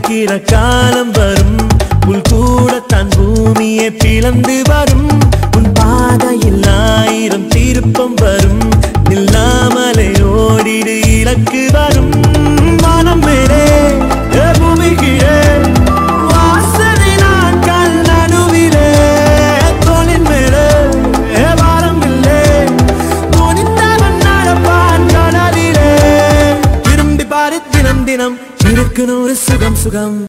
அழிக்கிற காலம் வரும் புல் கூட தன் பூமியை பிளந்து வரும் உன் பாதையில் ஆயிரம் திருப்பம் வரும் நில்லாமலே ஓடிடு இலக்கு வரும் மனம் மேலே ஏ பூமி கீழே வாசனை நாட்கள் நடுவிலே தோளின் மேலே ஏ வாரம் இல்லை துணிந்தவன் நடப்பான் கடலிலே திரும்பி பாரு தினம் தினம் இருக்கு நூறு சுகம் சுகம்